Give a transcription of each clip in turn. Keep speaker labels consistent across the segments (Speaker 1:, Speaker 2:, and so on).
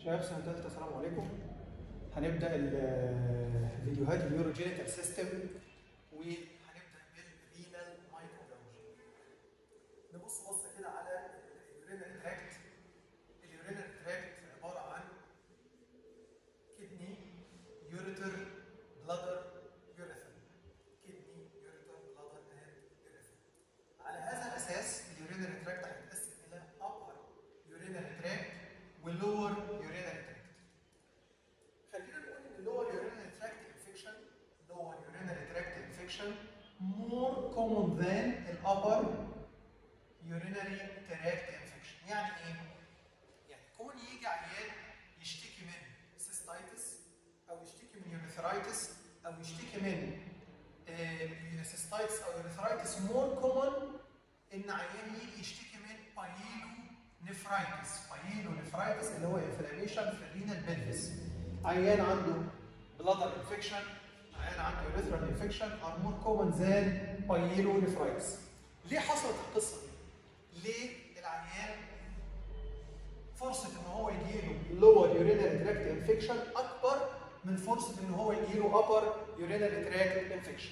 Speaker 1: شباب سنة تالتة السلام عليكم هنبدأ الفيديوهات النيوروجينيتال سيستم وهنبدأ بالرينال مايكروبيولوجي نبص بصة كده على اليورينال تراكت اليورينال تراكت عبارة عن كدني يوريتر بلادر يوريثر كدني يوريتر بلادر اند يوريثر على هذا الأساس اليورينال تراكت هيتقسم إلى upper urinary tract واللور urinary tract. خلينا نقول ان اللور urinary tract infection lower urinary tract infection more common than the upper urinary tract infection. يعني ايه؟ يعني كون يجي عيان يشتكي من سيستايتس او يشتكي من يوريثرايتس او يشتكي من سيستايتس او يوريثرايتس more common ان عيان يجي يشتكي من بايلو نفرايتس بايلو نفرايتس اللي هو انفلاميشن في الرينال بلفس عيان عنده بلادر انفكشن عيان عنده يوريثرال انفكشن ار مور كومن ذان بايلو نفرايتس ليه حصلت القصه دي؟ ليه العيان فرصه ان هو يجيله لور يورينال تراكت انفكشن اكبر من فرصه ان هو يجيله ابر يورينال تراكت انفكشن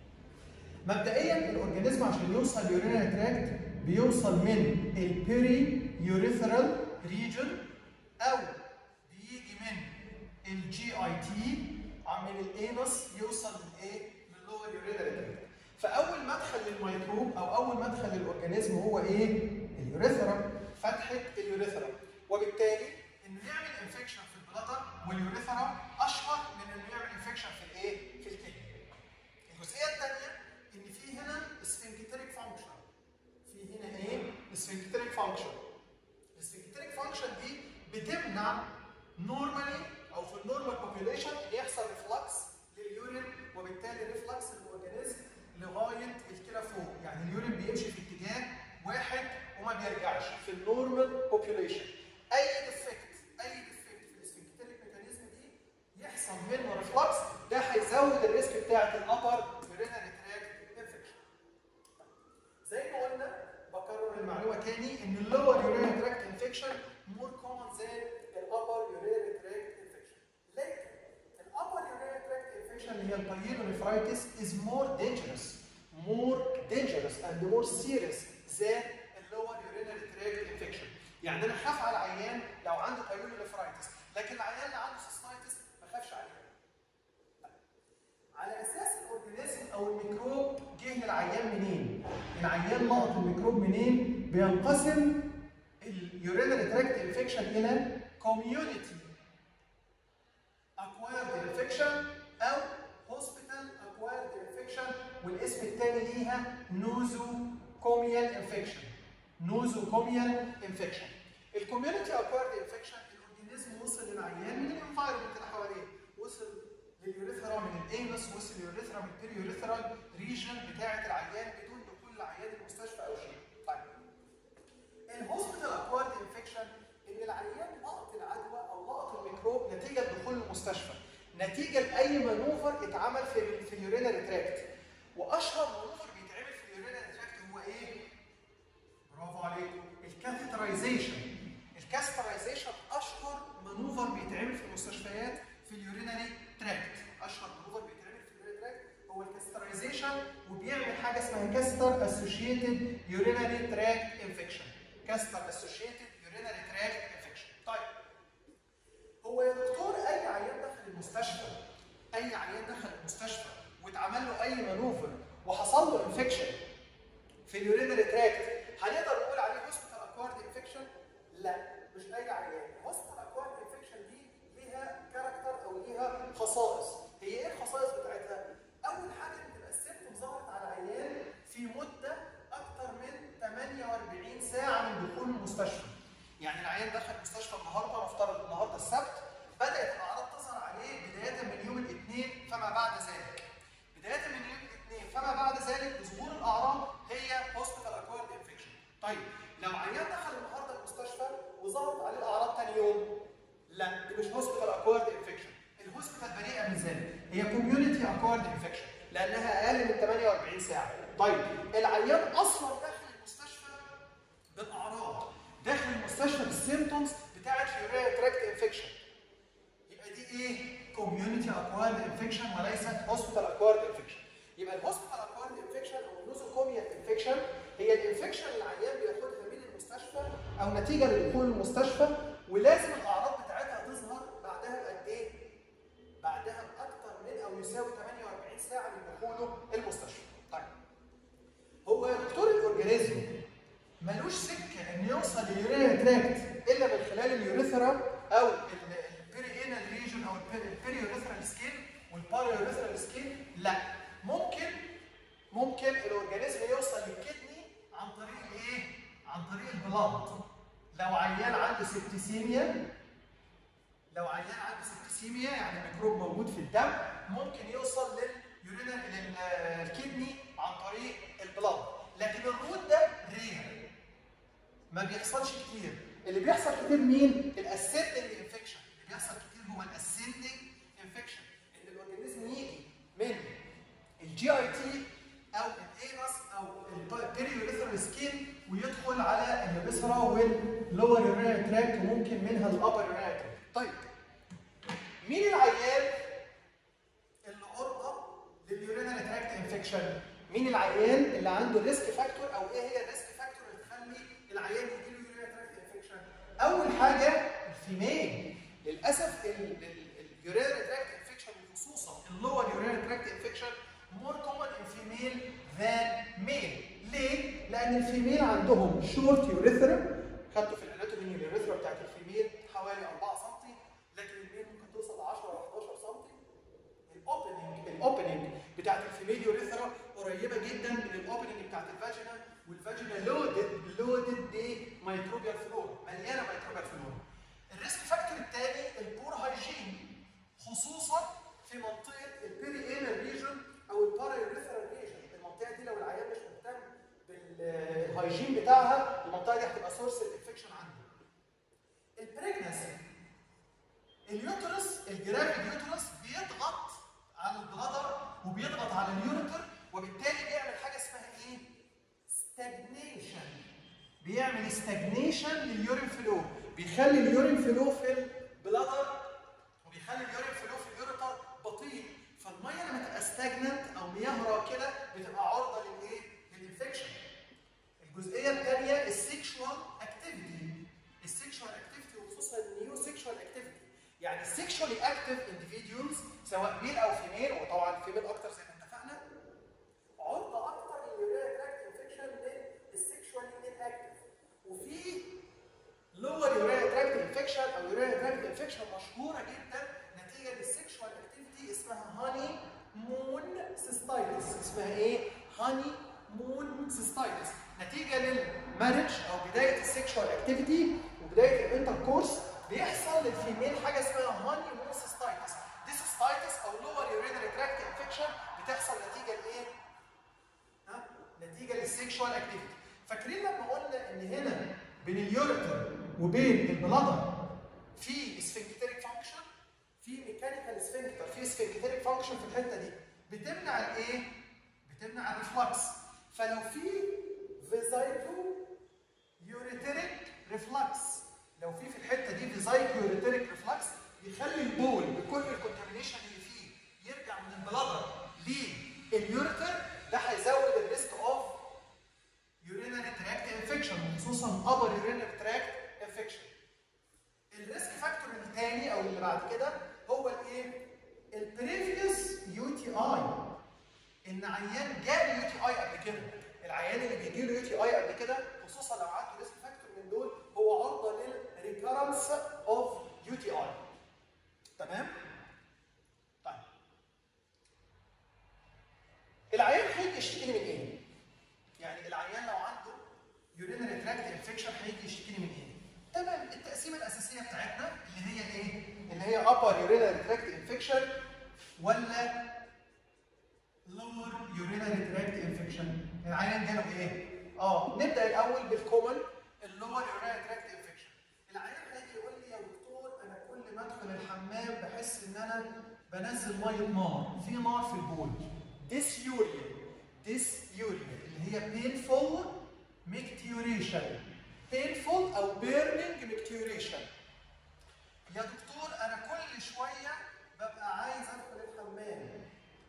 Speaker 1: مبدئيا الاورجانيزم عشان يوصل ليورينال تراكت بيوصل من البيري يوريثرال ريجن او بيجي من الجي اي تي من الانس يوصل للايه؟ للور يورينال تراكت فاول مدخل للميكروب او اول مدخل للاورجانيزم هو ايه؟ اليوريثرا فتحه اليوريثرا وبالتالي انه يعمل انفكشن في البلادر واليوريثرا اشهر من انه يعمل انفكشن في الايه؟ في الكلى. الجزئيه الثانيه ان في هنا سفنكتريك فانكشن في هنا ايه؟ السفنكتريك فانكشن. السفنكتريك فانكشن دي بتمنع نورمالي او في النورمال بوبيوليشن ان يحصل ريفلكس لليورين وبالتالي ريفلكس الاورجانيزم لغايه الكلى فوق، يعني اليورين بيمشي في اتجاه واحد وما بيرجعش في النورمال بوبيوليشن. اي ديفكت اي ديفكت في السفنكتريك ميكانيزم دي يحصل منه ريفلكس ده هيزود الريسك بتاعت الابر يورينري تراكت انفكشن. زي ما قلنا بكرر المعلومه تاني ان اللور يورينري تراكت انفكشن مور كومن زي الابر يورينري تراكت انفكشن. لكن الابر يورينري تراكت انفكشن اللي هي البايلونيفرايتس is more dangerous more dangerous and more serious than اللور يورينري تراكت انفكشن. يعني انا خاف على العيان لو عنده بايلونيفرايتس لكن العيان اللي عنده سيستايتس ما خافش عليه. على اساس الاورجانيزم او الميكروب جه للعيان منين؟ العيان لقط الميكروب منين؟ بينقسم اليورينري تراكت انفكشن الى كوميونتي اكوايرد انفكشن او هوسبيتال اكوايرد انفكشن والاسم الثاني ليها نوزو كوميال انفكشن نوزو كوميال انفكشن الكوميونتي اكوايرد انفكشن الاورجانيزم وصل للعيان من الانفايرمنت اللي حواليه وصل لليوريثرا من الانس وصل لليوريثرا من البيريوريثرال ريجن بتاعه العيان بدون دخول العيان المستشفى او شيء. طيب الهوسبيتال اكوارد انفكشن ان العيان لقط العدوى او لقط الميكروب نتيجه دخول المستشفى نتيجه لاي مانوفر اتعمل في في اليورينري تراكت واشهر مانوفر بيتعمل في اليورينري تراكت هو ايه؟ برافو عليكم الكاثيترايزيشن الكاثيترايزيشن اشهر مانوفر بيتعمل في المستشفيات في اليورينري تراكت اشهر مانوفر بيتعمل في اليورينري تراكت هو الكاسترايزيشن وبيعمل حاجه اسمها كاستر اسوشيتد يورينري تراكت انفكشن كاستر اسوشيتد يورينري تراكت انفكشن طيب هو يا دكتور اي عيان دخل المستشفى اي عيان دخل المستشفى واتعمل له اي مانوفر وحصل له انفكشن في اليورينري تراكت هنقدر نقول عليه هوسبيتال اكوارد انفكشن لا مش اي عيان هوسبيتال اكوارد انفكشن دي ليها كاركتر او ليها خصائص هي ايه الخصائص بتاعتها اول حاجه ان تبقى السيمتوم ظهرت على العيان في مده اكتر من 48 ساعه من دخول المستشفى يعني العيان دخل المستشفى النهارده نفترض النهارده السبت بدات الاعراض تظهر عليه بدايه من يوم الاثنين فما بعد ذلك بدايه من يوم الاثنين فما بعد ذلك ظهور الاعراض هي هوسبيتال اكوارد انفكشن طيب لو عيان دخل النهارده المستشفى وظهرت عليه الاعراض ثاني يوم لا دي مش هوسبيتال اكوارد انفكشن الهوسبيتال بريئه من ذلك هي كوميونتي اكوارد انفكشن لانها اقل من 48 ساعه طيب العيان اصلا داخل المستشفى بالاعراض داخل المستشفى بالسيمتومز بتاعت يوريا تراكت انفكشن اكوارد انفكشن وليست هوسبيتال اكوارد انفكشن يبقى الهوسبيتال اكوارد انفكشن او النوزوكوميا انفكشن هي الانفكشن اللي العيان بياخدها من المستشفى او نتيجه لدخول المستشفى ولازم الاعراض بتاعتها تظهر بعدها بقد ايه؟ بعدها باكثر من او يساوي 48 ساعه من دخوله المستشفى. طيب هو دكتور الاورجانيزم ملوش سكه ان يوصل لليورينال تراكت الا من خلال اليوريثرا او البيري انال ريجن او البيري يوريثرال سكين والبارا يوريثرال سكين لا ممكن ممكن الاورجانيزم يوصل للكدني عن طريق الايه؟ عن طريق البلاد لو عيان عنده سبتيسيميا لو عيان عنده سبتيسيميا يعني ميكروب موجود في الدم ممكن يوصل لليورينال للكدني عن طريق البلاد لكن الروت ده رير ما بيحصلش كتير اللي بيحصل كتير مين؟ الاسندنج انفكشن اللي بيحصل كتير هو الاسندنج انفكشن ان الاورجانيزم يجي من الجي اي تي او الانس او البيريوريثرال سكين ويدخل على البسرة واللور يورينال تراكت وممكن منها الابر يورينال تراكت. طيب مين العيان اللي عرضه لليورينال تراكت انفكشن؟ مين العيان اللي عنده ريسك فاكتور او ايه هي الريسك فاكتور اللي تخلي العيان يجي له يورينال تراكت انفكشن؟ اول حاجه الفيميل للاسف اليورينال تراكت انفكشن خصوصا اللور يورينال تراكت انفكشن more common in female than male. ليه؟ لأن الفيميل عندهم شورت يوريثرا خدته في الاناتومي اليوريثرا بتاعت الفيميل حوالي 4 سم لكن الميل ممكن توصل ل 10 و 11 سم. الاوبننج الاوبننج بتاعت الفيميل يوريثرا قريبه جدا من الاوبننج بتاعت الفاجينا والفاجينا لودد لودد بميكروبيال فلور مليانه ميكروبيال فلور. الريسك فاكتور الثاني البور هايجين خصوصا في منطقه البيري انال ريجن او البارا يوريثرال ريجن المنطقه دي لو العيان مش مهتم بالهايجين بتاعها المنطقه دي هتبقى سورس الانفكشن عنده. البريجنسي اليوترس الجرافيد يوترس بيضغط على البلادر وبيضغط على اليوريتر وبالتالي بيعمل حاجه اسمها ايه؟ ستاجنيشن بيعمل ستاجنيشن لليورين فلو بيخلي اليورين فلو في البلادر وبيخلي اليورين فلو في اليوريتر بطيء فالميه لما تبقى ستاجننت او مياه راكده بتبقى عرضه للايه؟ للانفكشن. الجزئيه الثانيه السيكشوال اكتيفيتي. السيكشوال اكتيفيتي وخصوصا النيو سيكشوال اكتيفيتي. يعني السيكشوالي اكتيف اندفيديولز سواء ميل او فيميل وطبعا الفيميل اكتر زي ما اتفقنا عرضه اكتر لليورينال تراكت انفكشن من السيكشوالي انكتيف. وفي لور يورينال تراكت انفكشن او يورينال تراكت انفكشن مشهوره جدا نتيجه للسيكشوال اكتيفيتي اسمها هاني مون سيستايتس اسمها ايه؟ هاني مون سيستايتس نتيجه للمارج او بدايه السيكشوال اكتيفيتي وبدايه الانتركورس بيحصل للفيميل حاجه اسمها هاني مون سيستايتس دي سيستايتس او لور يورينال تراكت انفكشن بتحصل نتيجه لايه؟ ها؟ نتيجه للسيكشوال اكتيفيتي فاكرين لما قلنا ان هنا بين اليوريتر وبين البلادر في سفنكتريك فانكشن في ميكانيكال سفنكتر في سفنكتريك فانكشن في الحته دي بتمنع الايه؟ بتمنع الريفلكس فلو في فيزايكو يوريتريك ريفلكس لو في في الحته دي فيزايكو يوريتريك ريفلكس يخلي البول بكل الكونتامينيشن اللي فيه يرجع من البلادر لليوريتر ده هيزود الريسك اوف يورينري تراكت انفكشن وخصوصا ابر يورينري تراكت انفكشن الريسك فاكتور الثاني او اللي بعد كده هو الايه؟ البريفيوس يو تي اي ان عيان جاله يو تي اي قبل كده العيان اللي بيجي له يو تي اي قبل كده خصوصا لو عنده ريسك فاكتور من دول هو عرضه للريكارنس اوف يو تي اي تمام؟ طيب العيان هيجي يشتكي من ايه؟ يعني العيان لو عنده يورينري تراكت انفكشن هيجي يشتكي من ايه؟ تمام التقسيمه الاساسيه بتاعتنا اللي هي ايه؟ اللي هي upper urinary tract infection ولا lower urinary tract infection العيان جاله ايه؟ اه نبدا الاول بالكومن اللور urinary tract infection العيان هيجي يقول لي يا دكتور انا كل ما ادخل الحمام بحس ان انا بنزل ميه نار في نار في البول dysuria dysuria اللي هي painful micturition painful او burning micturition يا دكتور انا كل شويه ببقى عايز ادخل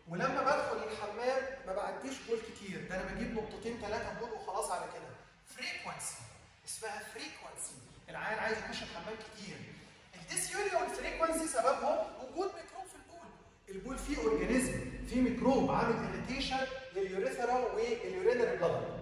Speaker 1: ولما بدخل الحمام ما بعديش بول كتير ده انا بجيب نقطتين ثلاثه بول وخلاص على كده فريكونسي اسمها فريكونسي العيان عايز يخش الحمام كتير الديسيوريا والفريكونسي سببهم وجود ميكروب في البول البول فيه اورجانيزم فيه ميكروب عامل اريتيشن لليوريثرا واليورينري بلادر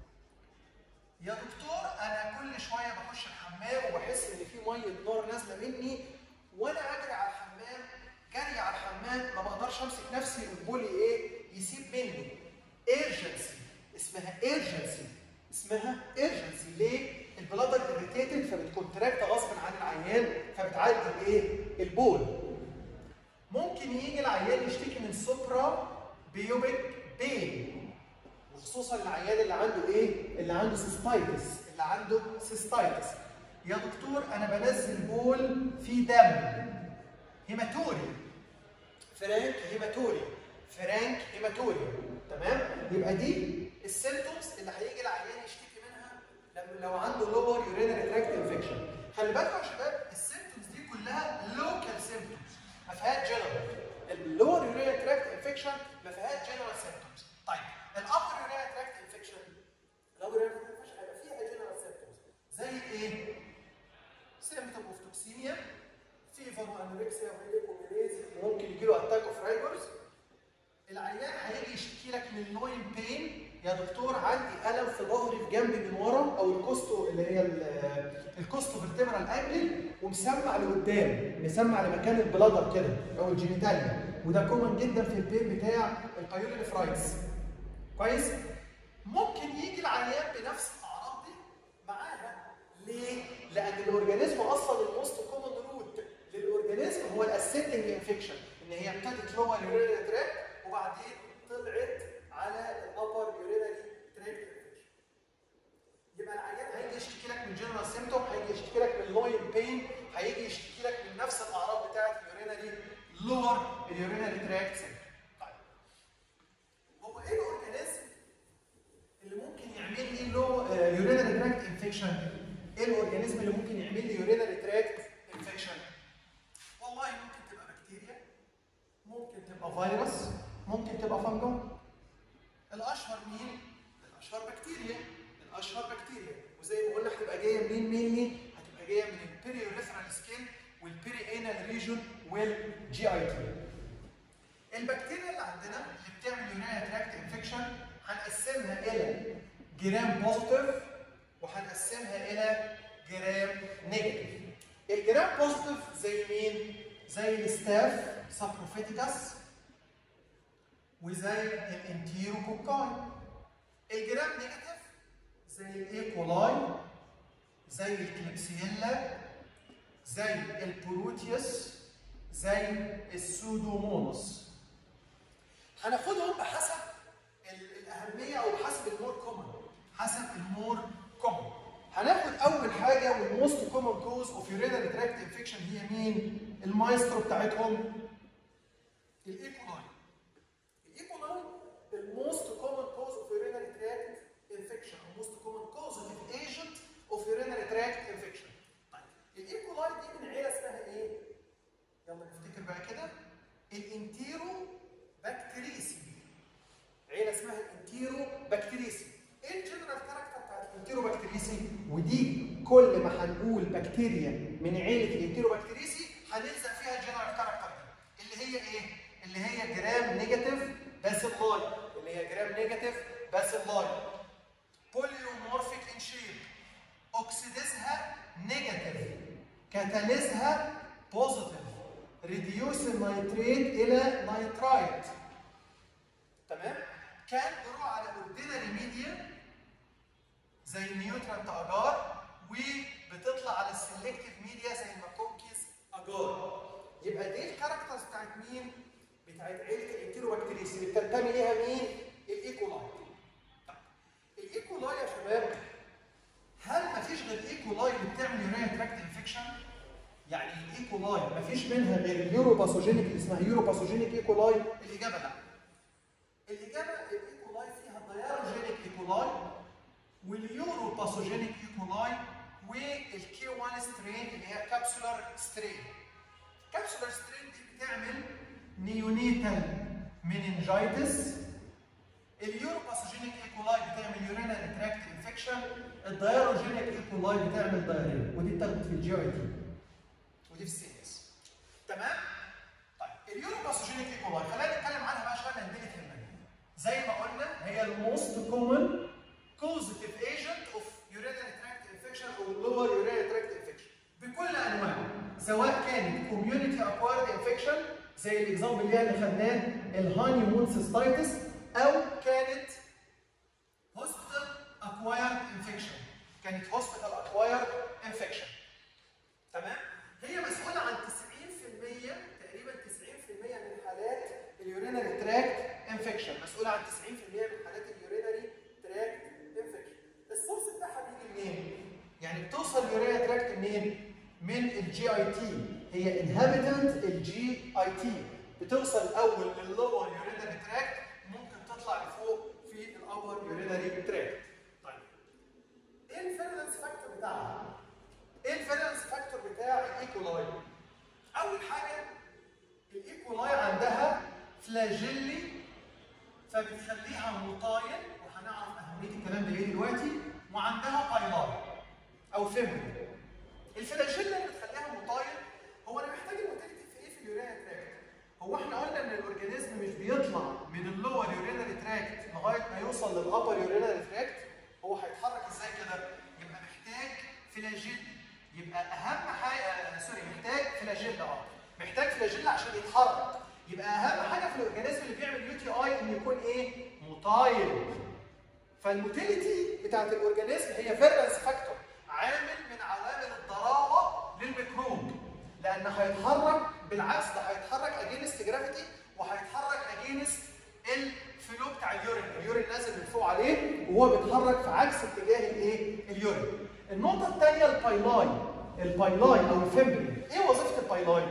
Speaker 1: يا دكتور انا كل شويه بخش الحمام وبحس ان في ميه نار نازله مني وانا اجري على الحمام جري على الحمام ما بقدرش امسك نفسي والبول ايه يسيب مني ايرجنسي اسمها ايرجنسي اسمها ايرجنسي ليه؟ البلادر اريتيتد فبتكونتراكت غصب عن العيان فبتعدي الايه؟ البول ممكن يجي العيان يشتكي من سوبرا بيوبيك بين وخصوصا العيان اللي عنده ايه؟ اللي عنده سيستايتس اللي عنده سيستايتس يا دكتور انا بنزل بول فيه دم هيماتوري فرانك هيماتوري فرانك هيماتوري تمام؟ يبقى دي السيمتومز اللي هيجي العيان يشتكي منها لما لو عنده لور يورينري تراكت انفكشن خلي بالكم يا شباب السيمتومز دي كلها لوكال سيمتومز ما فيهاش جنرال اللور يورينري تراكت انفكشن ما فيهاش جنرال سيمتومز طيب الابر يورينري تراكت انفكشن الابر يورينري تراكت انفكشن هيبقى فيها جنرال سيمتومز زي ايه؟ سيمتوم اوف توكسيميا فيفر وانوركسيا وهيليكوميليز ممكن يجي له اتاك اوف رايبرز العيان هيجي يشتكي لك من نوين بين يا دكتور عندي الم في ظهري في جنبي من ورا او الكوستو اللي هي الكوستو فيرتبرال انجل ومسمع لقدام مسمع لمكان البلادر كده او الجينيتاليا وده كومن جدا في البين بتاع البايولينفرايتس كويس ممكن يجي العيان بنفس الاعراض دي معاها ليه؟ لان الاورجانيزم اصلا الموست كومن روت للاورجانيزم هو الاسيتنج انفكشن ان هي ابتدت لور يورينري تراك وبعدين طلعت على الابر يورينري تراك انفكشن يبقى العيان هيجي يشتكي لك من جنرال سيمتوم هيجي يشتكي لك من لوين بين هيجي يشتكي لك من نفس الاعراض بتاعت اليورينري لور اليورينري تراك سيمتوم طيب هو ايه الاورجانيزم اللي ممكن يعمل لي لو يورينري تراكت انفكشن ايه الاورجانيزم اللي ممكن يعمل لي يورينري تراكت انفكشن والله ممكن تبقى بكتيريا ممكن تبقى فيروس ممكن تبقى فنجل الاشهر مين الاشهر بكتيريا الاشهر بكتيريا وزي ما قلنا هتبقى جايه منين مينلي هتبقى جايه من البيريوريثرال سكين والبيري انال ريجون والجي اي تي البكتيريا اللي عندنا اللي بتعمل يورينري تراكت انفكشن هنقسمها الى جرام بوزيتيف وهنقسمها الى جرام نيجاتيف الجرام بوزيتيف زي مين؟ زي الستاف سابروفيتيكاس وزي الانتيروكوكاي الجرام نيجاتيف زي الايكولاي زي الكليبسيلا زي البروتيوس زي السودومونوس هناخدهم بحسب الاهميه او بحسب المور كومن حسب المور كومن هناخد اول حاجه والموست كومن كوز اوف يورينري تراكت انفكشن هي مين المايسترو بتاعتهم الايكولاي الايكولاي الموست كومن كوز اوف يورينري تراكت انفكشن او موست كومن كوزيتيف ايجنت اوف يورينري تراكت انفكشن طيب الايكولاي دي من عيله اسمها ايه يلا نفتكر بقى كده الانتيرو بكتيريسي عيله اسمها الانتيرو بكتيريسي ايه الجنرال كاركتر بتاعت الانتيرو بكتيريسي ودي كل ما هنقول بكتيريا من عيله الانتيرو بكتيريسي هنلزق فيها الجنرال كاركتر دي اللي هي ايه اللي هي جرام نيجاتيف باسيلاي اللي هي جرام نيجاتيف باسيلاي بوليومورفيك ان شيب اوكسيديزها نيجاتيف كاتاليزها بوزيتيف ريديوس النيتريت الى نيترايت تمام كان بيروح على اوردينري ميديا زي النيوترانت اجار وبتطلع على السلكتيف ميديا زي الماكونكيز اجار يبقى دي الكاركترز بتاعت مين؟ بتاعت عيله الانتيروبكتيريس اللي بتنتمي ليها مين؟ الايكولاي طيب الايكولاي يا شباب هل مفيش غير الايكولاي اللي بتعمل يوريا تراكت انفكشن؟ يعني الايكولاي مفيش منها غير اليورو باثوجينيك اللي اسمها يورو باثوجينيك ايكولاي؟ الاجابه لا. الاجابه الايكولاي فيها دياروجينيك ايكولاي واليورو باثوجينيك ايكولاي والكي 1 سترين اللي هي كابسولار سترين. كابسولار سترين دي بتعمل نيونيتال مننجايتس اليوروباثوجينيك ايكولاي بتعمل يورينال تراكت انفكشن الدايروجينيك ايكولاي بتعمل دايريا ودي بتاخد في الجي اي تي ودي في السي اس تمام طيب اليوروباثوجينيك ايكولاي خلينا نتكلم عنها بقى شويه لان دي تهمنا زي ما قلنا هي الموست كومن كوزيتيف ايجنت اوف يورينال تراكت انفكشن او لور يورينال تراكت انفكشن بكل انواعه سواء كانت كوميونتي اكوارد انفكشن زي الاكزامبل اللي احنا خدناه الهاني مون سيستايتس او كانت هوسبيتال اكوايرد انفكشن كانت هوسبيتال اكوايرد انفكشن تمام هي مسؤوله عن 90% تقريبا 90% من حالات اليورينري تراكت انفكشن مسؤوله عن 90% من حالات اليورينري تراكت انفكشن السورس بتاعها بيجي منين يعني بتوصل اليورينري تراكت منين من الجي اي تي هي انهابيتنت الجي اي تي بتوصل الاول لللور يورينري تراكت ممكن تطلع لفوق في الابر يورينري تراكت طيب ايه الفيرلنس فاكتور بتاعها ايه الفيرلنس فاكتور بتاع الايكولاي اول حاجه الايكولاي عندها فلاجيلي فبتخليها مطايل وهنعرف اهميه الكلام ده ايه دلوقتي وعندها بايلاي او فيمري الفلاجيلا اللي بتخليها مطايل هو انا محتاج الموتيليتي في ايه في اليورينري تراكت هو احنا قلنا ان الاورجانيزم مش بيطلع من اللور يورينري تراكت لغايه ما يوصل للابر يورينري تراكت هو هيتحرك ازاي كده يبقى محتاج فلاجيلا يبقى اهم حاجه آه سوري محتاج فلاجيلا اه محتاج فلاجيلا عشان يتحرك يبقى اهم حاجه في الاورجانيزم اللي بيعمل يو تي اي انه يكون ايه مطايل فالموتيليتي بتاعت الاورجانيزم هي فيرنس فاكتور عامل من عوامل الضراوه للميكروب لان هيتحرك بالعكس ده هيتحرك اجينست جرافيتي وهيتحرك اجينست الفلو بتاع اليورين اليورين نازل من فوق عليه وهو بيتحرك في عكس اتجاه الايه اليورين النقطه الثانيه البايلاي البايلاي او الفيمبري ايه وظيفه البايلاي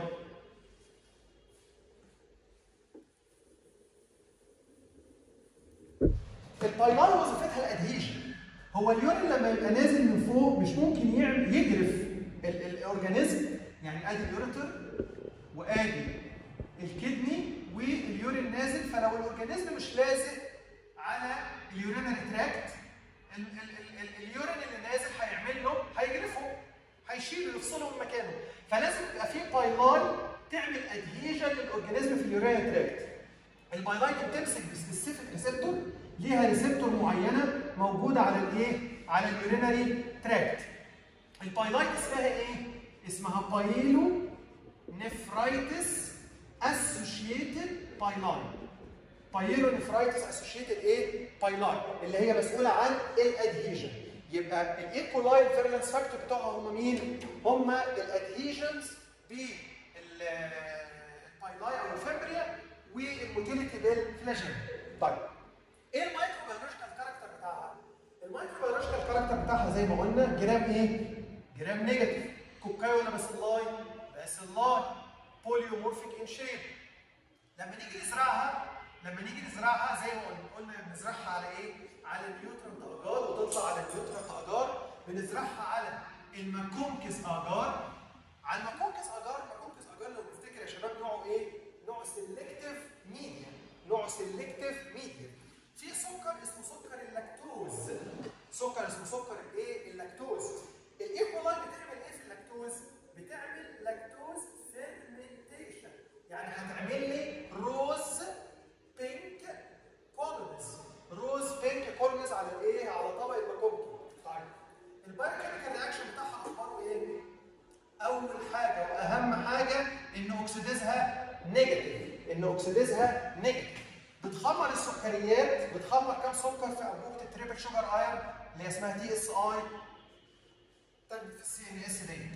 Speaker 1: البايلاي وظيفتها الادهيشن هو اليورين لما يبقى نازل من فوق مش ممكن يعمل يجرف الاورجانيزم يعني ادي اليوريتر وادي الكدني واليورين نازل فلو الاورجانيزم مش لازق على اليورينري تراكت اليورين اللي نازل هيعمل له هيجرفه هيشيله يفصله من مكانه فلازم يبقى في بايلاي تعمل ادهيجن للاورجانيزم في اليورينري تراكت البايلاي دي بتمسك بسبيسيفيك ريسبتور ليها ريسبتور معينه موجوده على الايه؟ على اليورينري تراكت البايلاي اسمها ايه؟ اسمها بايلو نفرايتس اسوشيتد بايلاي بايلو نفرايتس اسوشيتد ايه؟ بايلاي اللي هي مسؤوله عن الادهيجن يبقى الايكولاي الفيرلنس فاكتور بتوعها هم مين؟ هم الادهيجنز بالبايلاي او الفبريا والموتيليتي بالفلاجيل طيب ايه المايكروبيولوجيكال كاركتر بتاعها؟ المايكروبيولوجيكال كاركتر بتاعها زي ما قلنا جرام ايه؟ جرام نيجاتيف كوكاي ولا باسيلاي؟ باسيلاي بوليومورفيك ان شيب لما نيجي نزرعها لما نيجي نزرعها زي ما قلنا بنزرعها على ايه؟ على النيوترنت اجار وتطلع على النيوترنت اجار بنزرعها على الماكونكس اجار على الماكونكس اجار الماكونكس اجار لو تفتكر يا شباب نوعه ايه؟ نوع سيلكتيف ميديا نوع سيلكتيف ميديا في سكر اسمه سكر اللاكتوز سكر اسمه سكر الايه؟ اللاكتوز الايكولاي بتعمل ايه في اللاكتوز؟ بتعمل لاكتوز فيرمنتيشن يعني هتعمل لي روز بينك كولونز روز بينك كولونز على الايه؟ على طبق الماكونكي طيب البايوكيميكال رياكشن بتاعها اخباره ايه؟ اول حاجه واهم حاجه ان اوكسيديزها نيجاتيف ان اوكسيديزها نيجاتيف بتخمر السكريات بتخمر كام سكر في انبوبه التريبل شوجر ايرون اللي هي اسمها تي اس اي تجد في السي ان اس دي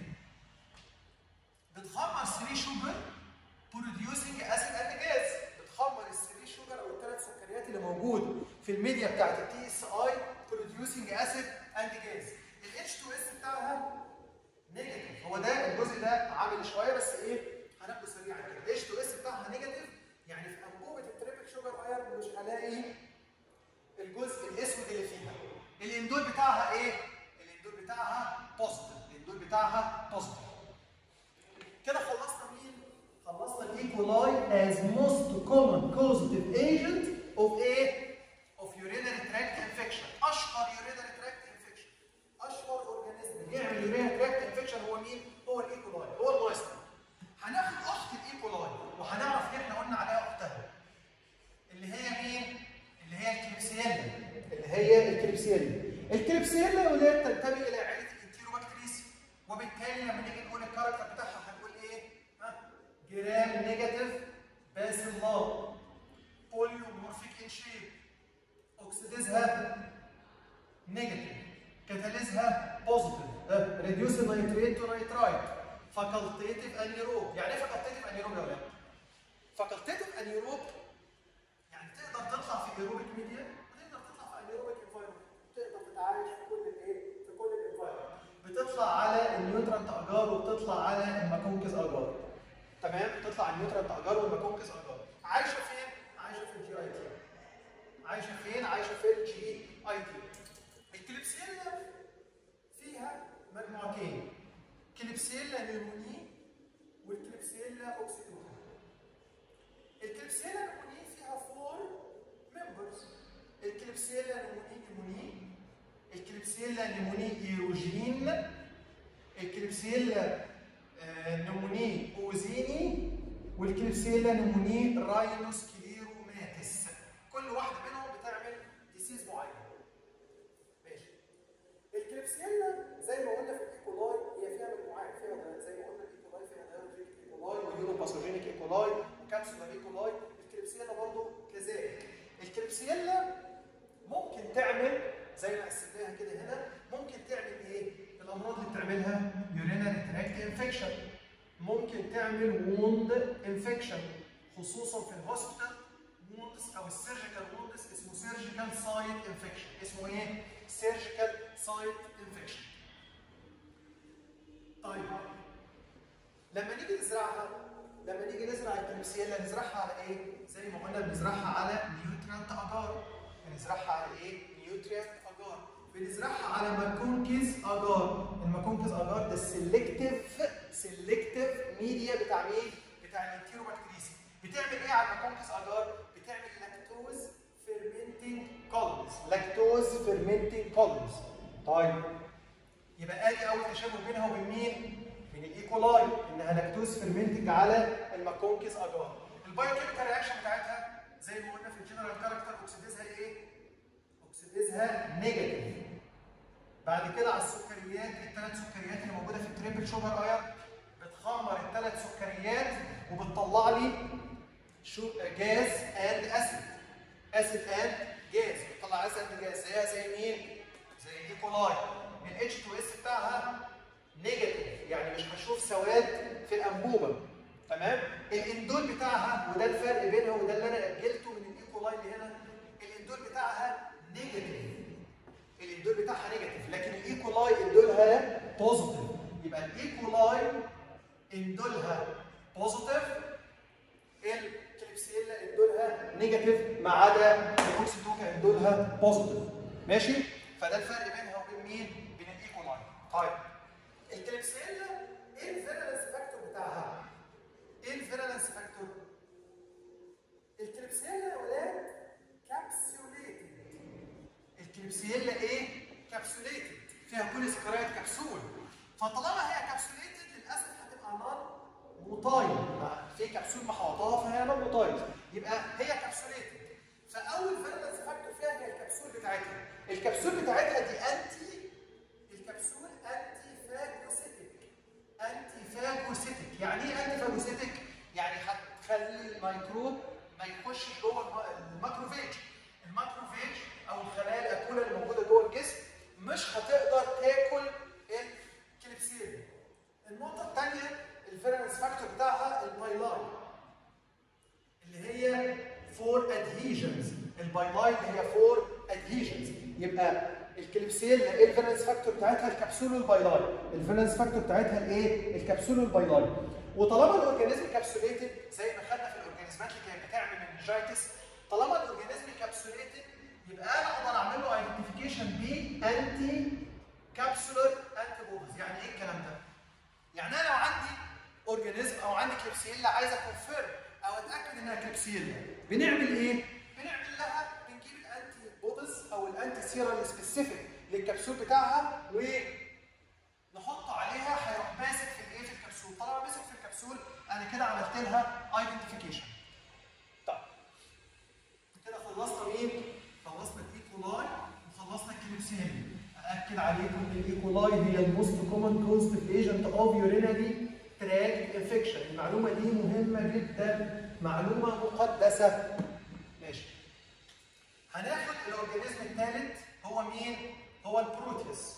Speaker 1: بتخمر 3 شوجر بروديوسنج اسيد اند جاز بتخمر ال 3 شوجر او الثلاث سكريات اللي موجود في الميديا بتاعت التي اس اي بروديوسنج اسيد اند جاز الاتش 2 اس بتاعها نيجاتيف هو ده الجزء ده عامل شويه بس ايه هناخده سريعا كده الاتش 2 اس بتاعها نيجاتيف يعني في انبوبه التريبل شوجر ايرون مش هلاقي الجزء الاسود اللي فيها الاندول بتاعها ايه الاندول بتاعها بوزيتيف الاندول بتاعها بوزيتيف كده خلصنا مين خلصنا الايه coli as most common causative agent of a of urinary tract infection اشهر urinary tract infection اشهر اورجانيزم يعمل urinary tract infection هو مين هو الاي كولاي هو المايستر هناخد اخت الاي كولاي وهنعرف ليه احنا قلنا عليها اختها اللي هي مين اللي هي الكليبسيلا اللي هي الكليبسيلا الكليبسيلا يا ولاد تنتمي الى عائله الانتيروبكتريس وبالتالي لما نيجي نقول الكاركتر بتاعها هنقول ايه؟ ها؟ جرام نيجاتيف باسيلار بوليومورفيك ان شيب اوكسيديزها نيجاتيف كاتاليزها بوزيتيف ريديوس النيتريت تو نيترايت فاكولتيتيف انيروب يعني ايه فاكولتيتيف انيروب يا ولاد؟ فاكولتيتيف انيروب يعني تقدر تطلع في ايروبيك ميديا وتقدر تطلع في انيروبيك انفايرمنت تقدر تتعايش في كل الايه في كل الانفايرمنت بتطلع على النيوترانت اجار وبتطلع على الماكونكس اجار تمام بتطلع النيوترانت اجار والماكونكس اجار عايشه فين عايشه في الجي اي تي عايشه فين عايشه في الجي اي تي الكليبسيلا فيها مجموعتين كليبسيلا نيروني والكليبسيلا اوكسيدوتا الكليبسيلا نيموني فيها فور ممبرز الكليبسيلا نيموني نيموني الكليبسيلا نيموني ايروجين الكليبسيلا آه، نيموني اوزيني والكليبسيلا نيموني راينوسكليروماتيس كل واحده منهم بتعمل ديسيز معين ماشي الكليبسيلا زي ما قلنا في الايكولاي هي فيها مجموعات فيها ده- زي ما قلنا الايكولاي فيها دايرجيك ايكولاي ويوروباثوجينيك ايكولاي وكابسولا ايكولاي الكليبسيلا برضو كذلك الكليبسيلا ممكن تعمل زي ما قسمناها كده هنا ممكن تعمل ايه؟ الامراض اللي بتعملها يورينري تراكت انفكشن ممكن تعمل ووند انفكشن خصوصا في الهوسبيتال ووندز او السيرجيكال ووندز اسمه سيرجيكال سايت انفكشن اسمه ايه؟ سيرجيكال سايت انفكشن طيب لما نيجي نزرعها لما نيجي نزرع الكليبسيلا نزرعها على ايه؟ زي ما قلنا بنزرعها على نيوتريانت اجار بنزرعها على ايه؟ نيوتريانت اجار بنزرعها على ماكونكيز اجار الماكونكيز اجار ده السلكتيف سلكتيف ميديا بتاع مين؟ بتاع الانتيروبكتريسي بتعمل ايه على الماكونكيز اجار؟ بتعمل لاكتوز فيرمنتنج كولمز لاكتوز فيرمنتنج كولمز طيب يبقى ادي اول تشابه بينها وبين مين؟ بين الايكولاي انها لاكتوز فيرمنتنج على الماكونكيز اجار. البايوكيميكال رياكشن بتاعتها زي ما قلنا في الجنرال كاركتر اوكسيديزها ايه؟ اوكسيديزها نيجاتيف. بعد كده على السكريات الثلاث سكريات اللي موجوده في التريبل شوجر اير بتخمر الثلاث سكريات وبتطلع لي شو جاز اند اسيد اسيد اند جاز بتطلع اسيد اند جاز زيها زي مين؟ زي الايكولاي ال H2S بتاعها نيجاتيف يعني مش هشوف سواد في الانبوبه تمام الاندول بتاعها وده الفرق بينها وده اللي انا اجلته من الايكولاي اللي هنا الاندول بتاعها نيجاتيف الاندول بتاعها نيجاتيف لكن الايكولاي اندولها بوزيتيف يبقى الايكولاي اندولها بوزيتيف الكليبسيلا اندولها نيجاتيف ما عدا الاوكسيدوكا اندولها بوزيتيف ماشي فده الفرق بينها وبين مين بين الايكولاي طيب الكليبسيلا ايه الفيرالنس فاكتور بتاعها ايه الفيرالنس فاكتور الكليبسيلا يا ولاد كابسوليتد الكليبسيلا ايه كابسوليتد فيها كل سكريات كبسول فطالما هي كابسوليتد للاسف هتبقى نار موتايل في كبسول محوطاها فهي نار موتايل يبقى هي كابسوليتد فاول فيرالنس فاكتور فيها هي الكبسول بتاعتها الكبسول بتاعتها دي انتي الكبسول انتي فاجوسيتك انتي فاجوسيتك يعني ايه انتي فاجوسيتك يعني هتخلي الميكروب ما يخشش جوه الم- الماكروفيج الماكروفيج او الخلايا الاكوله اللي موجوده جوه الجسم مش هتقدر تاكل الكليبسيلا النقطه الثانيه الفيرنس فاكتور بتاعها البايلاي اللي هي فور ادهيجنز البايلاي اللي هي فور ادهيجنز يبقى الكليبسيلا ايه الفيرنس فاكتور بتاعتها الكبسول والبايلاي الفيرنس فاكتور بتاعتها الايه الكبسول والبايلاي وطالما الاورجانيزم كابسوليتد زي ما خدنا في الاورجانيزمات اللي كانت بتعمل منجايتس طالما الاورجانيزم كابسوليتد يبقى انا اقدر اعمل له ايدنتيفيكيشن بانتي كابسولر انتي بوديز يعني ايه الكلام ده؟ يعني انا لو عندي اورجانيزم او عندي كليبسيلا عايز اكونفيرم او اتاكد انها كليبسيلا بنعمل ايه؟ بنعمل لها بنجيب الانتي بودز او الانتي سيرال سبيسيفيك للكبسول بتاعها ونحطه عليها هيروح ماسك في الايه في الكبسول طالما مسك في الكبسول انا كده عملت لها ايدنتيفيكيشن طيب كده خلصنا مين؟ خلصنا الايكولاي وخلصنا الكليبسيلا اكد عليكم ان الايكولاي هي الموست كومن كوزتيف ايجنت اوف يورينري تراك انفكشن المعلومه دي مهمه جدا معلومه مقدسه ماشي هناخد الاورجانيزم الثالث هو مين هو البروتيوس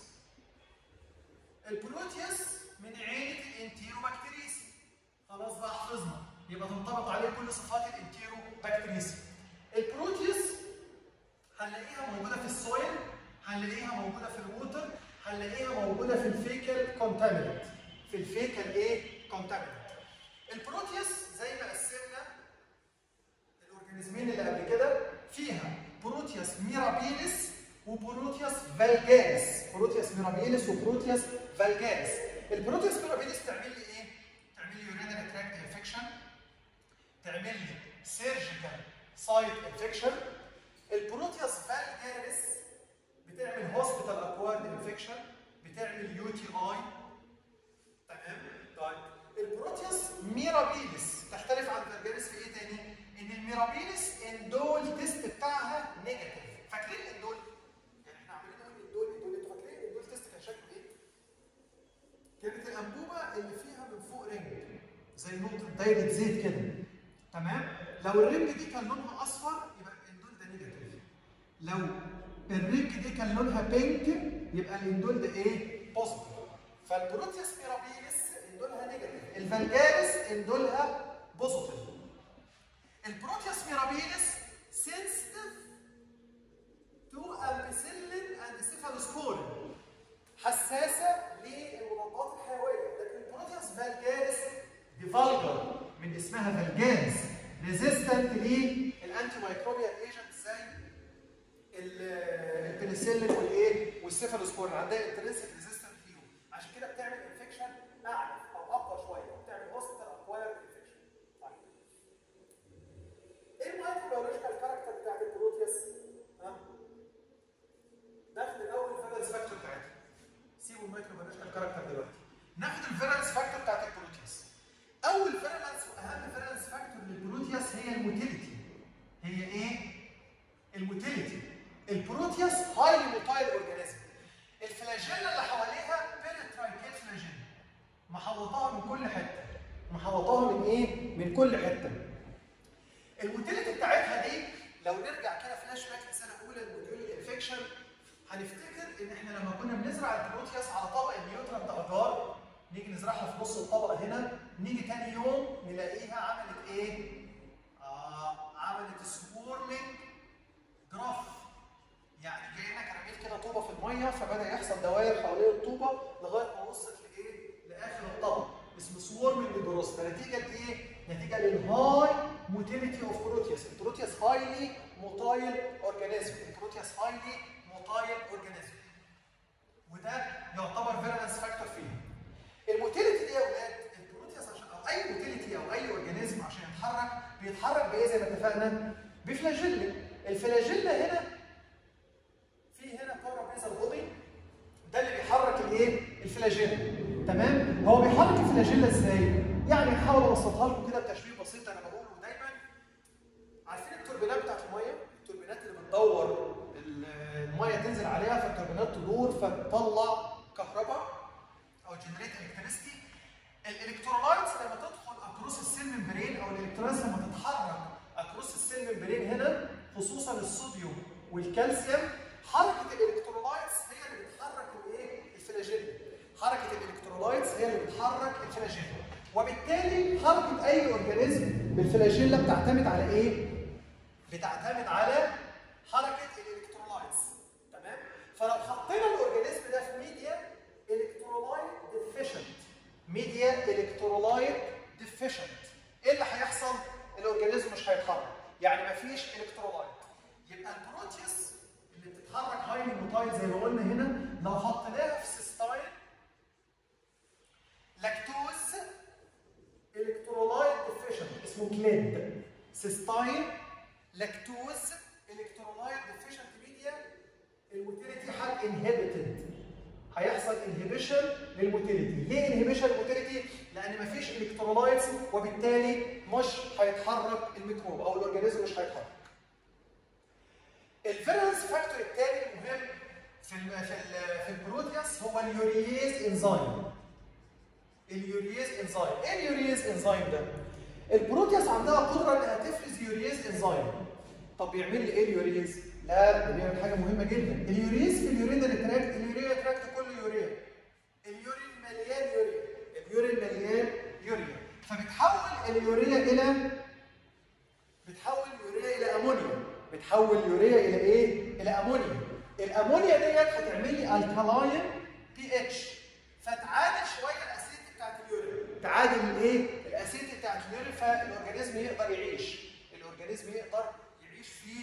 Speaker 1: البروتيوس من عيله الانتيروبكتيريسي خلاص بقى حفظنا يبقى تنطبق عليه كل صفات الانتيروبكتيريسي البروتيوس هنلاقيها موجوده في السويل هنلاقيها موجوده في الووتر هنلاقيها موجوده في الفيكال كونتامينت في الفيكال ايه كونتامينت البروتيوس زي ما قسمنا الاورجانيزمين اللي قبل كده فيها بروتيوس ميرابيلس وبروتيوس فالجاريس بروتيوس ميرابيلس وبروتيوس فالجاريس البروتيوس ميرابيلس تعمل لي ايه تعمل لي يورينري تراكت انفكشن تعمل لي سيرجيكال سايت انفكشن البروتيوس فالجاريس بتعمل هوسبيتال اكوارد انفكشن بتعمل يو تي اي تمام طيب البروتيوس ميرابيلس تختلف عن الفالجاريس في ايه تاني ان الميرابيلس اندول تيست بتاعها نيجاتيف فاكرين الاندول يعني احنا عاملين نقول اندول اندول انتوا فاكرين الاندول تيست كان شكله ايه كانت الانبوبه اللي فيها من فوق رنج زي نقطه دايره زيت كده تمام لو الرنج دي كان لونها اصفر يبقى الاندول ده نيجاتيف لو الرنج دي كان لونها بينك يبقى الاندول ده ايه بوزيتيف فالبروتيوس ميرابيلس اندولها نيجاتيف الفالجاريس اندولها بوزيتيف البروتيوس ميرابيلس sensitive to ampicillin and cephalosporin حساسه للمضادات الحيويه لكن البروتيوس فالجاريس دي فالجر من اسمها فالجاريس ريزيستنت للانتي مايكروبيال ايجنت زي البنسلين والايه والسيفالوسبورين عندها انترنسك ريزيستنت فيهم عشان كده بتعمل انفكشن اعنف او اقوى شويه بتعمل هوستال اكوايرد انفكشن ايه المايكروبيولوجيكال كاركتر بتاعت البروتيوس؟ ها؟ ناخد الاول الفيرنس فاكتور بتاعتها سيبوا المايكروبيولوجيكال كاركتر دلوقتي ناخد الفيرنس فاكتور بتاعت البروتيوس اول فيرنس واهم فيرنس فاكتور للبروتيوس هي الموتيليتي هي ايه؟ الموتيليتي البروتيوس هايلي موتايل اورجانيزم الفلاجيلا اللي حواليها بيريترايكيت فلاجيلا محوطاها من كل حته محوطاها من ايه؟ من كل حته الموتيليتي بتاعتها دي لو نرجع كده فلاش باك لسنه اولى الموديول انفكشن هنفتكر ان احنا لما كنا بنزرع البروتيوس على طبق النيوترال اجار نيجي نزرعها في نص الطبق هنا نيجي تاني يوم نلاقيها عملت ايه؟ آه عملت سوورمنج جراف يعني كانك رميت كده طوبه في الميه فبدا يحصل دوائر حوالين الطوبه لغايه ما وصلت لايه؟ لاخر الطبق اسمه سوورمنج جروس ده نتيجه لايه؟ نتيجه للهاي موتيليتي اوف بروتيوس البروتيوس هايلي موتايل اورجانيزم البروتيوس هايلي موتايل اورجانيزم وده يعتبر فيرنس فاكتور فيه الموتيليتي دي يا اولاد البروتيوس عشان او اي موتيليتي او اي اورجانيزم عشان يتحرك بيتحرك بايه زي ما اتفقنا؟ بفلاجيلا الفلاجيلا هنا في هنا بارابيزال بودي ده اللي بيحرك الايه؟ الفلاجيلا تمام؟ هو بيحرك الفلاجيلا ازاي؟ يعني هحاول ابسطها لكم كده بتشبيه بسيط انا بقوله دايما عارفين التوربينات بتاعت الميه؟ التوربينات اللي بتدور الميه تنزل عليها فالتوربينات تدور فتطلع كهرباء او جنريت الكتريستي الالكترولايتس لما تدخل اكروس السيل ممبرين او الالكترولايتس لما تتحرك اكروس السيل ممبرين هنا خصوصا الصوديوم والكالسيوم حركه الالكترولايتس هي اللي بتحرك الايه؟ الفلاجيلا حركه الالكترولايتس هي اللي بتحرك الفلاجيلا وبالتالي حركه اي اورجانيزم بالفلاجيلا بتعتمد على ايه؟ بتعتمد على حركه الالكترولايتس تمام؟ فلو حطينا الاورجانيزم ده في ميديا الكترولايت ديفيشنت ميديا الكترولايت ديفيشنت ايه اللي هيحصل؟ الاورجانيزم مش هيتحرك يعني مفيش الكترولايت يبقى البروتيوس اللي بتتحرك هايلي موتايل زي ما قلنا هنا لو حطيناها في سيستايل لاكتوز اسمه كليب سيستاين لاكتوز الكترولايت ديفيشنت ميديا الموتيليتي هت انهبيتد هيحصل انهبيشن للموتيليتي ليه انهبيشن للموتيليتي لان مفيش الكترولايتس وبالتالي مش هيتحرك الميكروب او الاورجانيزم مش هيتحرك الفيرنس فاكتور الثاني المهم في ال في ال في البروتياس هو اليورييز انزيم اليورييز انزيم ايه اليورييز انزيم ده البروتياس عندها قدره انها تفرز يورييز انزيم طب بيعمل لي ايه اليورييز لا ده بيعمل حاجه مهمه جدا اليورييز في اليورينري تراكت اليوريا تراكت كله يوريا اليورين مليان يوريا اليورين مليان يوريا فبتحول اليوريا الى بتحول اليوريا الى امونيا بتحول اليوريا الى ايه الى امونيا الامونيا ديت هتعمل لي الكالاين بي اتش فتعادل شويه الاسيد بتاعت اليورين تعادل الايه الاسيد بتاعت اليورين فالاورجانيزم يقدر يعيش الاورجانيزم يقدر يعيش في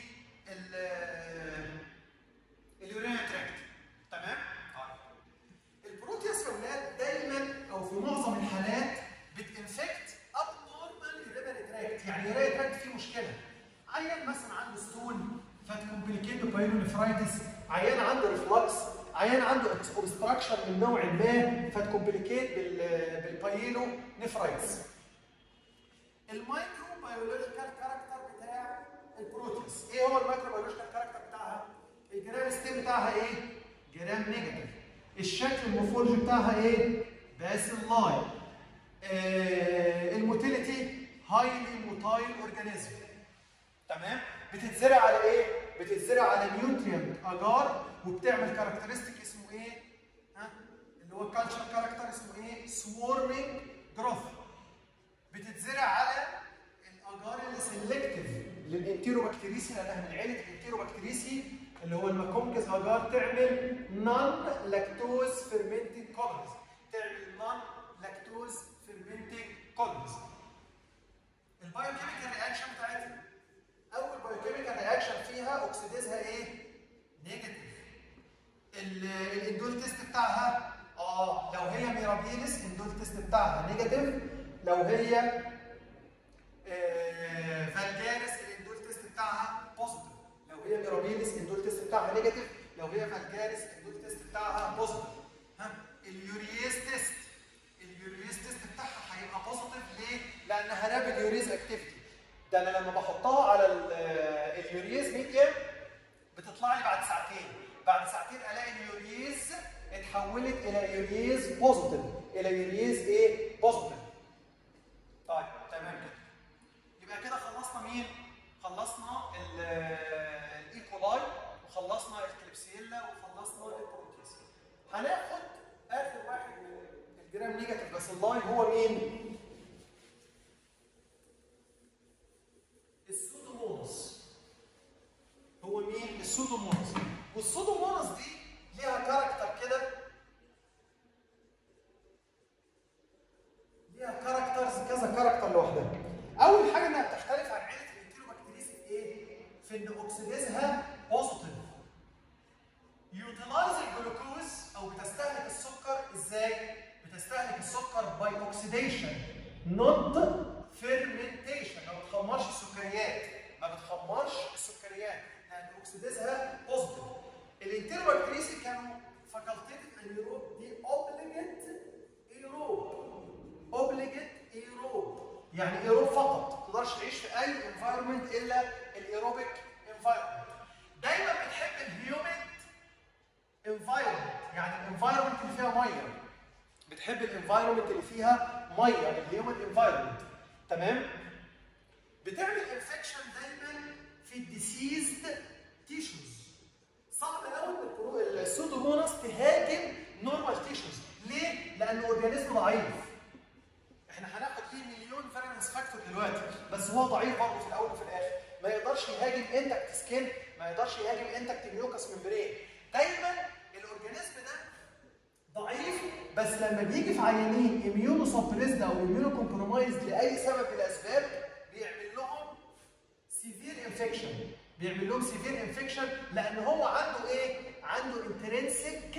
Speaker 1: اليورين تراكت تمام البروتياس يا اولاد دايما او في معظم الحالات بتنفكت اب نورمال يورينري تراكت يعني يورينري تراكت فيه مشكله عيان مثلا عنده ستون فتكومبليكيت ببايلونيفرايتس عيان عنده ريفلكس عيان عنده اوبستراكشن من نوع ما فتكومبليكيت بالبايلو نفرايتس المايكرو بيولوجيكال كاركتر بتاع البروتيس ايه هو المايكرو بيولوجيكال كاركتر بتاعها الجرام ستيم بتاعها ايه جرام نيجاتيف الشكل المورفولوجي بتاعها ايه باسيلاي آه الموتيليتي هايلي موتايل اورجانيزم تمام بتتزرع على ايه بتتزرع على نيوترينت اجار وبتعمل كاركترستيك اسمه ايه ها اللي هو كالتشر كاركتر اسمه ايه سوارمينج جروث بتتزرع على الاجار اللي سيلكتيف للانتيروبكتيريسي لانها من عيله الانتيروبكتيريسي اللي هو الماكونجز اجار تعمل نون لاكتوز فيرمنتنج كولونز تعمل نون لاكتوز فيرمنتنج كولونز البايوكيميكال رياكشن بتاعتها اول بايوكيميكال رياكشن فيها اوكسيديزها ايه نيجاتيف الاندول تيست بتاعها اه لو هي ميرابيلس الاندول تيست بتاعها نيجاتيف لو هي آه فالجارس الاندول تيست بتاعها بوزيتيف لو هي ميرابيلس الاندول تيست بتاعها نيجاتيف لو هي فالجارس الاندول تيست بتاعها بوزيتيف ها اليوريز تيست اليوريز تيست بتاعها هيبقى بوزيتيف ليه؟ لانها رابيد يوريز اكتيفيتي ده انا لما بحطها على اليوريز ميديا بتطلع لي بعد ساعتين بعد ساعتين الاقي اليوريز اتحولت الى يوريز بوزيتيف الى يوريز ايه بوزيتيف طيب تمام كده يبقى كده خلصنا مين خلصنا الايكولاي وخلصنا الكليبسيلا وخلصنا البروتيز هناخد اخر واحد من الجرام نيجاتيف بس اللاين هو مين السودوموناس هو مين؟ السودوموناس والسودوموناس دي ليها كاركتر كده ليها كاركترز كذا كاركتر لوحدها اول حاجه انها بتختلف عن عيله الانتيروبكتيريس في ايه؟ في ان اوكسيديزها بوزيتيف يوتيلايز الجلوكوز او بتستهلك السكر ازاي؟ بتستهلك السكر باي اوكسيديشن نوت فيرمنتيشن ما بتخمرش السكريات ما بتخمرش السكريات لان اوكسيديزها بوزيتيف الانتيروبكتريسي كانوا فاكولتيف انيروب دي اوبليجيت ايروب اوبليجيت ايروب يعني ايروب فقط ما تقدرش تعيش في اي انفايرمنت الا الايروبيك انفايرمنت دايما بتحب الهيوميد انفايرمنت يعني الانفايرمنت اللي فيها ميه بتحب الانفايرمنت اللي فيها ميه الهيوميد انفايرمنت تمام بتعمل انفكشن دايما في الديسيزد تيشوز صعب قوي ان السودوموناس تهاجم نورمال تيشوز ليه؟ لان اورجانيزم ضعيف احنا هناخد فيه مليون فيرنس فاكتور دلوقتي بس هو ضعيف برضه في الاول وفي الاخر ما يقدرش يهاجم انتكت سكين ما يقدرش يهاجم انتكت ميوكس ممبرين دايما الاورجانيزم ده ضعيف بس لما بيجي في عيانين اميونو سبريسد او اميونو كومبرومايز لاي سبب من الاسباب بيعمل لهم سيفير انفكشن بيعمل لهم سيفير انفكشن لان هو عنده ايه؟ عنده انترنسيك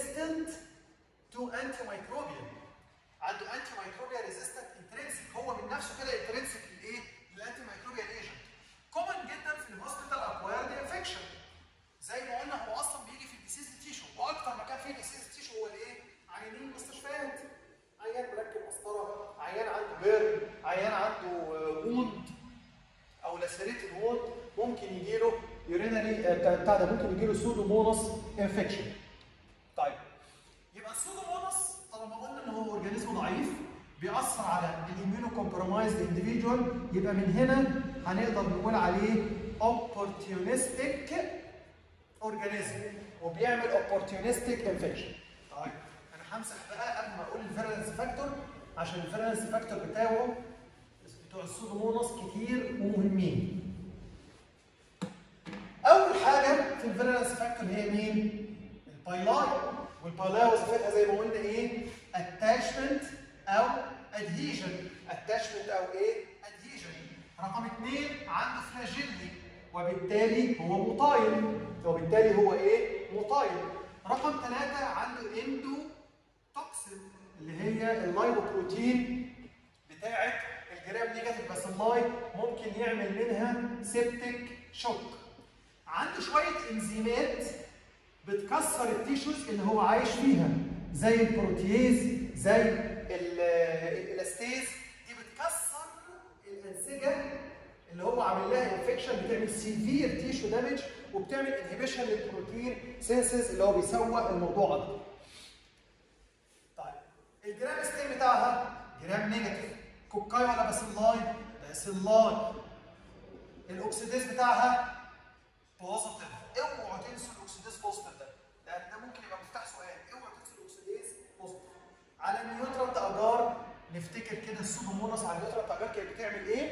Speaker 1: ريزيستنت تو انتي مايكروبيال عنده انتي مايكروبيال ريزيستنت انترنسيك هو من نفسه كده انترنسك للايه؟ للانتي مايكروبيال ايجنت. كومن جدا في الهوسبيتال اكوايرد انفكشن. زي ما قلنا هو اصلا بيجي في الديسيز تيشو واكتر مكان فيه ديسيز تيشو هو الايه؟ عيانين المستشفيات. عيان مركب مسطره، عيان عنده بيرن، عيان عنده ووند او لاسريتد ووند ممكن يجي له يورينري بتاع ده ممكن يجي له سودوموناس انفكشن. طيب يبقى السودوموناس طالما قلنا ان هو اورجانيزم ضعيف بيأثر على الاميونو كومبرومايزد انديفيدوال يبقى من هنا هنقدر نقول عليه opportunistic اورجانيزم وبيعمل opportunistic انفكشن. طيب انا همسح بقى قبل ما اقول الفيرنس فاكتور عشان الفيرنس فاكتور بتاعه بتوع السودوموناس كتير ومهمين. اول حاجه في الفيرنس فاكتور هي مين؟ البايلاي والبايلاي وظيفتها زي ما قلنا ايه؟ اتاشمنت او ادهيجن اتاشمنت او ايه؟ ادهيجن رقم اثنين عنده فلاجيلي وبالتالي هو مطايل وبالتالي هو ايه؟ مطايل رقم ثلاثة عنده اندو توكسين اللي هي اللايبوبروتين بتاعت الجرام نيجاتيف باسيلاي ممكن يعمل منها سيبتيك شوك عنده شوية انزيمات بتكسر التيشوز اللي هو عايش فيها زي البروتييز زي الالاستيز دي بتكسر الانسجه اللي هو عامل لها انفكشن بتعمل سيفير تيشو دامج وبتعمل انهبيشن للبروتين سينسز اللي هو بيسوق الموضوع اكتر. طيب الجرام ستين بتاعها جرام نيجاتيف كوكاي ولا باسيلاي؟ باسيلاي الاكسيديز بتاعها بوزيتيف اوعوا تنسوا الاكسيديز بوزيتيف ده لان ده ممكن يبقى مفتاح سؤال اوعوا تنسوا الاكسيديز بوزيتيف على النيوترال اجار نفتكر كده السودوموناس على النيوترال اجار كانت بتعمل ايه؟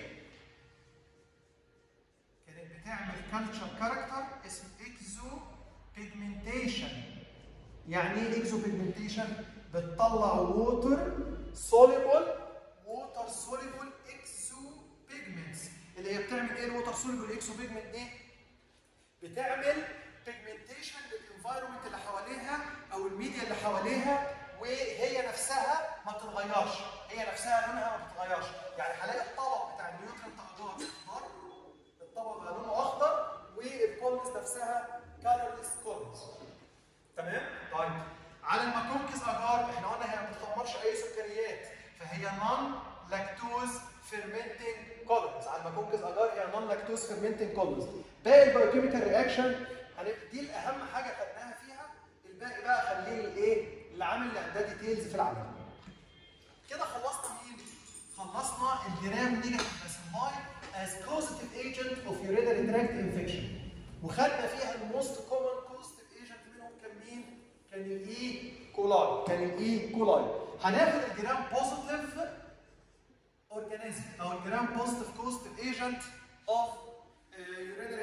Speaker 1: كانت بتعمل كالتشر كاركتر اسمه اكزو بيجمنتيشن يعني ايه اكزو بيجمنتيشن؟ بتطلع ووتر سوليبل ووتر سوليبل اكزو بيجمنتس اللي هي بتعمل ايه الووتر سوليبل اكزو بيجمنت دي؟ بتعمل بيجمنتيشن للانفايرمنت اللي حواليها او الميديا اللي حواليها وهي نفسها ما بتتغيرش هي نفسها لونها ما بتتغيرش يعني هلاقي الطبق بتاع النيوترنت اخضر اخضر الطبق بقى لونه اخضر والكولنز نفسها كالرلس كولنز تمام طيب على الماكونكس اجار احنا قلنا هي ما بتتمرش اي سكريات فهي نون لاكتوز فيرمنتنج كولنز على الماكونكس اجار هي نون لاكتوز فيرمنتنج كولنز باقي البايوكيميكال رياكشن دي الاهم حاجه خدناها فيها الباقي بقى خليه الايه اللي عامل الاعداد ديتيلز في العمل كده خلصنا مين خلصنا الجرام نيجاتيف باسيلاي as causative agent of urinary tract infection وخدنا فيها الموست كومن causative agent منهم كان مين كان الاي كولاي كان الاي كولاي هناخد الجرام بوزيتيف اورجانيزم او الجرام بوزيتيف كوزيتيف ايجنت اوف urinary